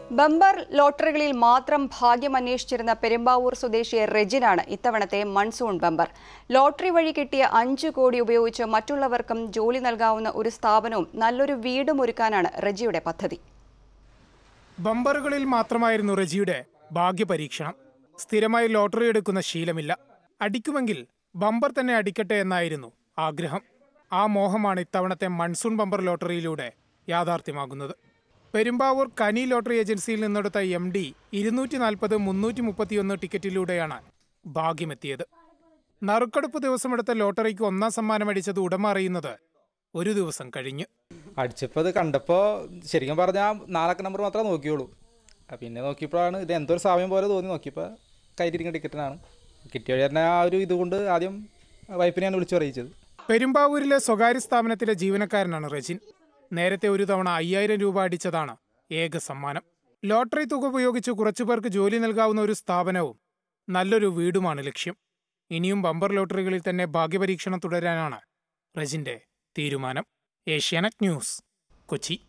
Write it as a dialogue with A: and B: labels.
A: bumper ലോട്ടറികളിൽ മാത്രം ഭാഗ്യം അന്വേഷിച്ചിരുന്ന പെരുമ്പാവൂർ സ്വദേശി റെജിനാണ് ഇത്തവണത്തെ മൺസൂൺ ബമ്പർ ലോട്ടറി വഴി കിട്ടിയ അഞ്ചു കോടി ഉപയോഗിച്ച് മറ്റുള്ളവർക്കും ജോലി നൽകാവുന്ന ഒരു സ്ഥാപനവും നല്ലൊരു വീടും ഒരുക്കാനാണ് റെജിയുടെ പദ്ധതി
B: ബമ്പറുകളിൽ മാത്രമായിരുന്നു റെജിയുടെ ഭാഗ്യപരീക്ഷണം സ്ഥിരമായി ലോട്ടറി എടുക്കുന്ന ശീലമില്ല അടിക്കുമെങ്കിൽ ബമ്പർ തന്നെ അടിക്കട്ടെ എന്നായിരുന്നു ആഗ്രഹം ആ മോഹമാണ് ഇത്തവണത്തെ മൺസൂൺ ബമ്പർ ലോട്ടറിയിലൂടെ യാഥാർത്ഥ്യമാകുന്നത് പെരുമ്പാവൂർ കനി ലോട്ടറി ഏജൻസിയിൽ നിന്നെടുത്ത എം ഡി ഇരുന്നൂറ്റി നാൽപ്പത് മുന്നൂറ്റി മുപ്പത്തിയൊന്ന് ടിക്കറ്റിലൂടെയാണ് ഭാഗ്യമെത്തിയത് നറുക്കെടുപ്പ് ദിവസമെടുത്ത ലോട്ടറിക്ക് ഒന്നാം സമ്മാനം അടിച്ചത് ഉടമ അറിയുന്നത് ഒരു ദിവസം കഴിഞ്ഞ്
C: അടിച്ചപ്പോൾ ഇത് കണ്ടപ്പോൾ ശരിക്കും പറഞ്ഞാൽ നാലക്ക നമ്പർ മാത്രമേ നോക്കിയുള്ളൂ ആ പിന്നെ നോക്കിയപ്പോഴാണ് ഇത് എന്തോ ഒരു സമയം പോലെ തോന്നി നോക്കിയപ്പോൾ കയ്യിലിരിക്കുന്ന ടിക്കറ്റിനാണ് കിട്ടിയ വഴി തന്നെ ആ ഒരു ഇതുകൊണ്ട് ആദ്യം വൈഫിനെയാണ് വിളിച്ചു അറിയിച്ചത്
B: പെരുമ്പാവൂരിലെ സ്വകാര്യ സ്ഥാപനത്തിലെ ജീവനക്കാരനാണ് റെജിൻ നേരത്തെ ഒരു തവണ അയ്യായിരം രൂപ അടിച്ചതാണ് ഏക സമ്മാനം ലോട്ടറി തുക ഉപയോഗിച്ച് കുറച്ചുപേർക്ക് ജോലി നൽകാവുന്ന ഒരു സ്ഥാപനവും നല്ലൊരു വീടുമാണ് ലക്ഷ്യം ഇനിയും ബമ്പർ ലോട്ടറികളിൽ തന്നെ ഭാഗ്യപരീക്ഷണം തുടരാനാണ് റെജിന്റെ തീരുമാനം ഏഷ്യാനെറ്റ് ന്യൂസ് കൊച്ചി